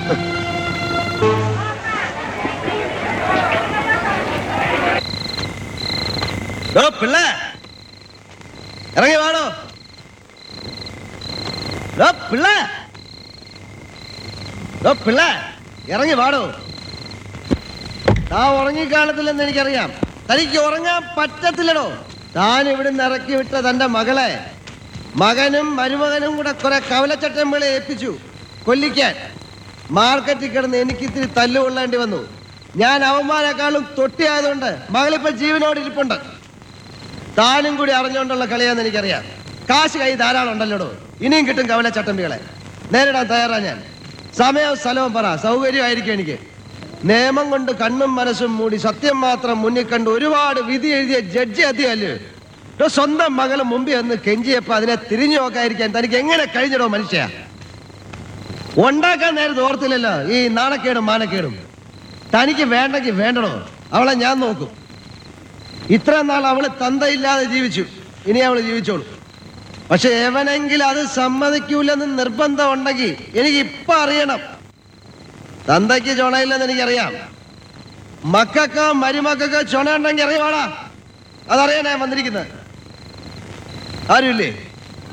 ഡോ, പിള്ളേ ഇറങ്ങി വാടോ ഡോ, പിള്ളേ ഡോ, പിള്ളേ ഇറങ്ങി വാടോ താ ഉറങ്ങിക്കാണത്തില്ലെന്ന് എനിക്കറിയാം തനിക്ക് ഉറങ്ങാൻ പറ്റത്തില്ലടോ താൻ ഇവിടുന്ന് ഇറക്കി വിട്ട തന്റെ മകളെ മകനും മരുമകനും കൂടെ കുറെ കവലച്ചട്ടമ്പളെ ഏൽപ്പിച്ചു കൊല്ലിക്കാൻ മാർക്കറ്റിൽ കിടന്ന് എനിക്ക് ഇത്തിരി തല്ലു കൊള്ളേണ്ടി വന്നു ഞാൻ അവന്മാരെക്കാളും തൊട്ടിയായതുകൊണ്ട് മകളിപ്പോ ജീവനോട് ഇരിപ്പുണ്ട് താനും കൂടി അറിഞ്ഞുകൊണ്ടുള്ള കളിയാന്ന് എനിക്കറിയാം കാശ് കൈ ധാരാളം ഉണ്ടല്ലോടോ ഇനിയും കിട്ടും കവല ചട്ടമ്പികളെ നേരിടാൻ തയ്യാറാ ഞാൻ സമയവും സ്ഥലവും പറ സൗകര്യമായിരിക്കും എനിക്ക് നിയമം കൊണ്ട് കണ്ണും മനസ്സും മൂടി സത്യം മാത്രം മുന്നിൽ കണ്ട് ഒരുപാട് വിധി എഴുതിയ ജഡ്ജി അധികല്ലേ ഇട്ടോ സ്വന്തം മകള് മുമ്പിൽ ഒന്ന് കെഞ്ചിയപ്പോ അതിനെ തിരിഞ്ഞു നോക്കാതിരിക്കാൻ തനിക്ക് എങ്ങനെ കഴിഞ്ഞിടോ മനുഷ്യ ഉണ്ടാക്കാൻ നേരത്തെ ഓർത്തില്ലല്ലോ ഈ നാണക്കേടും മാനക്കേടും തനിക്ക് വേണ്ടെങ്കിൽ വേണ്ടടോ അവളെ ഞാൻ നോക്കും ഇത്ര നാൾ അവള് തന്തയില്ലാതെ ജീവിച്ചു ഇനി അവള് ജീവിച്ചോളൂ പക്ഷെ എവനെങ്കിലും അത് സമ്മതിക്കൂലെന്ന് നിർബന്ധം ഉണ്ടെങ്കിൽ എനിക്ക് ഇപ്പൊ അറിയണം തന്തയ്ക്ക് ചുണയില്ലെന്ന് എനിക്കറിയാം മക്കൾക്കോ മരുമക്കൾക്കോ ചുണ ഉണ്ടെങ്കിൽ അറിയവാടാ അതറിയാനാ വന്നിരിക്കുന്നത് ആരുമില്ലേ